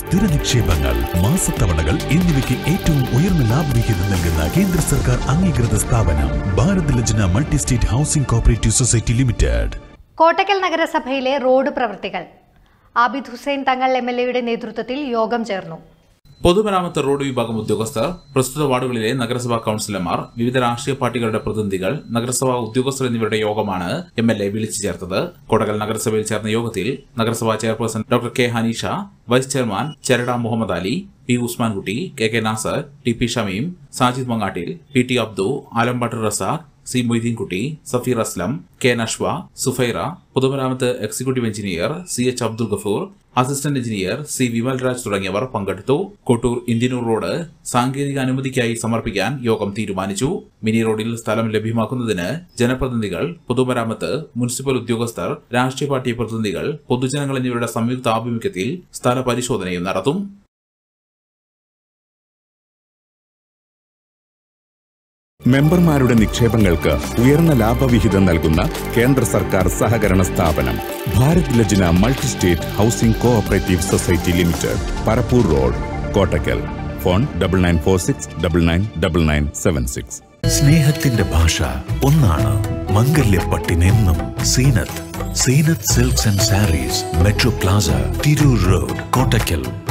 സ്ഥിര നിക്ഷേപങ്ങൾ മാസത്തവണകൾ എന്നിവയ്ക്ക് ഏറ്റവും ഉയർന്ന ലാഭവിഹിതം നൽകുന്ന കേന്ദ്ര സർക്കാർ അംഗീകൃത സ്ഥാപനം Bharat Lajna multi state housing cooperative society limited Kottakkal നഗരസഭയിലെ റോഡ് പ്രവൃത്തികൾ ആബിദ് ഹുസൈൻ തങ്ങൾ എം എൽ എയുടെ നേതൃത്വത്തിൽ യോഗം ചേർന്നു പൊതുമരാമത്ത് റോഡ് വിഭാഗം ഉദ്യോഗസ്ഥർ പ്രസ്തുത വാർഡുകളിലെ നഗരസഭാ കൌൺസിലർമാർ വിവിധ രാഷ്ട്രീയ പാർട്ടികളുടെ പ്രതിനിധികൾ നഗരസഭാ ഉദ്യോഗസ്ഥർ എന്നിവരുടെ യോഗമാണ് എം എൽ എ വിളിച്ചു ചേർത്തത് കൊടകൽ നഗരസഭയിൽ ചേർന്ന യോഗത്തിൽ നഗരസഭാ chairperson doctor K Hanisha vice chairman Cherada Muhammad Ali P Usmankutty K K Nasar T P Shamim Sajid Mangattil P T Abdu Alampatt Razak C Moideenkutty Safeer Aslam K Nashwa Sufaira പൊതുമരാമത്ത് executive engineer C H Abdul Gafoor assistant engineer C Vimal Raj തുടങ്ങിയവർ പങ്കെടുത്തു കൊട്ടൂർ ഇന്ത്യനൂർ റോഡ് സാങ്കേതിക അനുമതിക്കായി സമർപ്പിക്കാൻ യോഗം തീരുമാനിച്ചു മിനി റോഡിൽ സ്ഥലം ലഭ്യമാക്കുന്നതിന് ജനപ്രതിനിധികൾ പൊതുമരാമത്ത് മുനിസിപ്പൽ ഉദ്യോഗസ്ഥർ രാഷ്ട്രീയ പാർട്ടി പ്രതിനിധികൾ പൊതുജനങ്ങൾ എന്നിവരുടെ സംയുക്ത ആഭിമുഖ്യത്തിൽ സ്ഥല പരിശോധനയും നടത്തും മെമ്പർമാരുടെ നിക്ഷേപങ്ങൾക്ക് ഉയർന്ന ലാഭവിഹിതം നൽകുന്ന കേന്ദ്ര സർക്കാർ സഹകരണ സ്ഥാപനം Bharat Lajna multi state housing cooperative society limited Parappur road Kottakkal phone double nine four six double nine double nine seven six സ്നേഹത്തിന്റെ ഭാഷ ഒന്നാണ് മംഗല്യപ്പട്ടിനെന്നും Zeenath Zeenath silks and sarees metro plaza Tirur road Kottakkal